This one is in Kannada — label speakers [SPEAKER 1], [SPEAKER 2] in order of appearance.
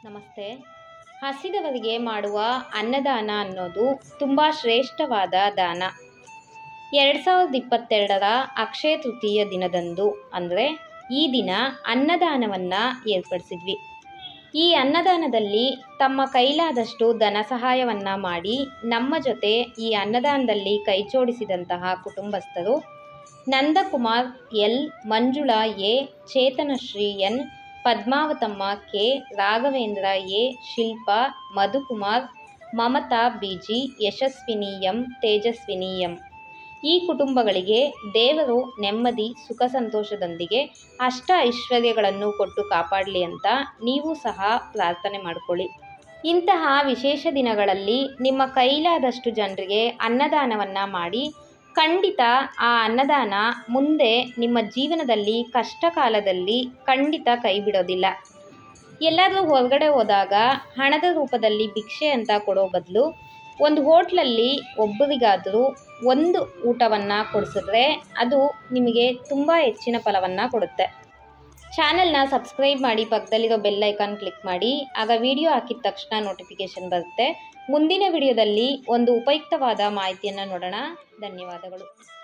[SPEAKER 1] ನಮಸ್ತೆ ಹಸಿದವರಿಗೆ ಮಾಡುವ ಅನ್ನದಾನ ಅನ್ನೋದು ತುಂಬ ಶ್ರೇಷ್ಠವಾದ ದಾನ ಎರಡು ಸಾವಿರದ ಇಪ್ಪತ್ತೆರಡರ ಅಕ್ಷಯ ತೃತೀಯ ದಿನದಂದು ಅಂದರೆ ಈ ದಿನ ಅನ್ನದಾನವನ್ನು ಏರ್ಪಡಿಸಿದ್ವಿ ಈ ಅನ್ನದಾನದಲ್ಲಿ ತಮ್ಮ ಕೈಲಾದಷ್ಟು ಧನ ಸಹಾಯವನ್ನು ಮಾಡಿ ನಮ್ಮ ಜೊತೆ ಈ ಅನ್ನದಾನದಲ್ಲಿ ಕೈಜೋಡಿಸಿದಂತಹ ಕುಟುಂಬಸ್ಥರು Nandakumar L Manjula A Chethanashree N Padmavathamma K Raghavendra A Shilpa Madhukumar Mamatha BG Yashaswini M Tejaswini M ಈ ಕುಟುಂಬಗಳಿಗೆ ದೇವರು ನೆಮ್ಮದಿ ಸುಖ ಸಂತೋಷದೊಂದಿಗೆ ಅಷ್ಟ ಐಶ್ವರ್ಯಗಳನ್ನು ಕೊಟ್ಟು ಕಾಪಾಡಲಿ ಅಂತ ನೀವು ಸಹ ಪ್ರಾರ್ಥನೆ ಮಾಡಿಕೊಳ್ಳಿ ಇಂತಹ ವಿಶೇಷ ದಿನಗಳಲ್ಲಿ ನಿಮ್ಮ ಕೈಲಾದಷ್ಟು ಜನರಿಗೆ ಅನ್ನದಾನವನ್ನು ಮಾಡಿ ಖಂಡಿತ ಆ ಅನ್ನದಾನ ಮುಂದೆ ನಿಮ್ಮ ಜೀವನದಲ್ಲಿ ಕಷ್ಟ ಕಾಲದಲ್ಲಿ ಖಂಡಿತ ಕೈ ಬಿಡೋದಿಲ್ಲ ಎಲ್ಲಾದರೂ ಹೊರಗಡೆ ಹೋದಾಗ ಹಣದ ರೂಪದಲ್ಲಿ ಭಿಕ್ಷೆ ಅಂತ ಕೊಡೋ ಬದಲು ಒಂದು ಹೋಟ್ಲಲ್ಲಿ ಒಬ್ಬರಿಗಾದರೂ ಒಂದು ಊಟವನ್ನು ಕೊಡಿಸಿದ್ರೆ ಅದು ನಿಮಗೆ ತುಂಬ ಹೆಚ್ಚಿನ ಫಲವನ್ನು ಕೊಡುತ್ತೆ ಚಾನಲ್ನ ಸಬ್ಸ್ಕ್ರೈಬ್ ಮಾಡಿ ಪಕ್ಕದಲ್ಲಿರೋ ಬೆಲ್ ಐಕಾನ್ ಕ್ಲಿಕ್ ಮಾಡಿ ಆಗ ವಿಡಿಯೋ ಹಾಕಿದ ತಕ್ಷಣ ನೋಟಿಫಿಕೇಷನ್ ಬರುತ್ತೆ ಮುಂದಿನ ವಿಡಿಯೋದಲ್ಲಿ ಒಂದು ಉಪಯುಕ್ತವಾದ ಮಾಹಿತಿಯನ್ನು ನೋಡೋಣ ಧನ್ಯವಾದಗಳು